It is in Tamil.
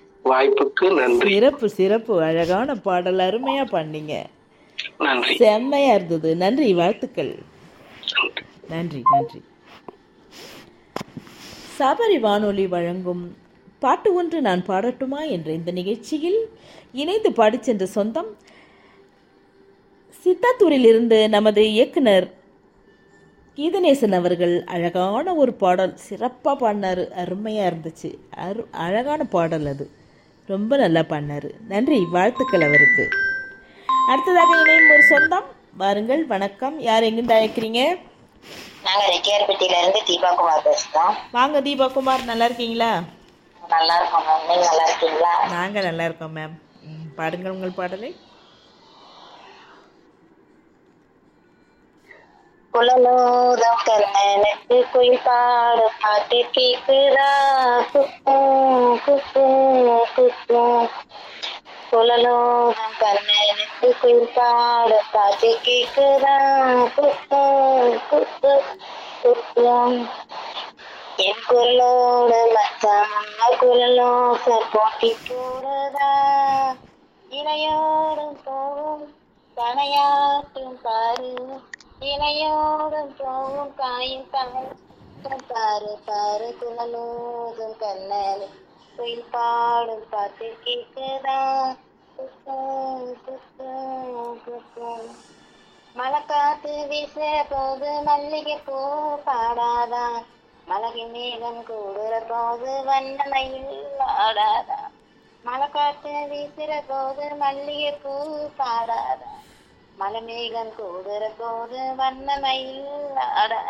வாய்ப்புக்கு நன்றி சிறப்பு சிறப்பு அழகான பாடல் அருமையா பண்ணீங்க நன்றி செம்மையா இருந்தது நன்றி வாழ்த்துக்கள் நன்றி நன்றி சபரி வானொலி வழங்கும் பாட்டு ஒன்று நான் பாடட்டுமா என்ற இந்த நிகழ்ச்சியில் இணைந்து பாடிச் சென்ற சொந்தம் சித்தாத்தூரிலிருந்து நமது இயக்குனர் கீதநேசன் அவர்கள் அழகான ஒரு பாடல் சிறப்பாக பாடினாரு அருமையாக இருந்துச்சு அரு அழகான பாடல் அது ரொம்ப நல்லா பாடினாரு நன்றி வாழ்த்துக்கள் அவருக்கு அடுத்ததாக இணையும் ஒரு சொந்தம் வாருங்கள் வணக்கம் யார் எங்கிருந்து அழைக்கிறீங்க நாங்க ரெட்டியார்பட்டியில இருந்து தீபாகுமார் பேசுறோம் வாங்க தீபா குமார் நல்லா இருக்கீங்களா நல்லா இருக்கோம் மேம் நீங்க நல்லா இருக்கீங்களா நாங்கள் நல்லா இருக்கோம் மேம் ம், பாடுங்கள் உங்கள் பாடலை குழலோதம் கண்ணனுக்கு குயில் பாடு பாட்டு கேக்குதா குக்கு குக்கு குக்கு குழலோதம் கண்ணனுக்கு குயில் பாடு பாட்டு கேக்குதா குக்கு குக்கு குக்கு என் குரலோடு மச்சம் குரலோச போட்டி போடுதா இணையோடும் போகும் கனையாட்டும் பாரு இணையோடும் போகும் காயும் கனையாட்டும் பாரு பாரு குழலோதும் கண்ணல் குயில் பாடும் பாட்டு கேக்குதா குக்கு, குக்கு, குக்கு. மழைக்காத்து வீச போது மல்லிகை பூ பாடாதா மலகி மேகம் கூடுற போது வண்ணமயில் ஆடாதா மழைக்காத்து வீசுற போது மல்லிகை பூ பாடாதா மலை மேகம் கூடுற போது வண்ணமயில் ஆடாதா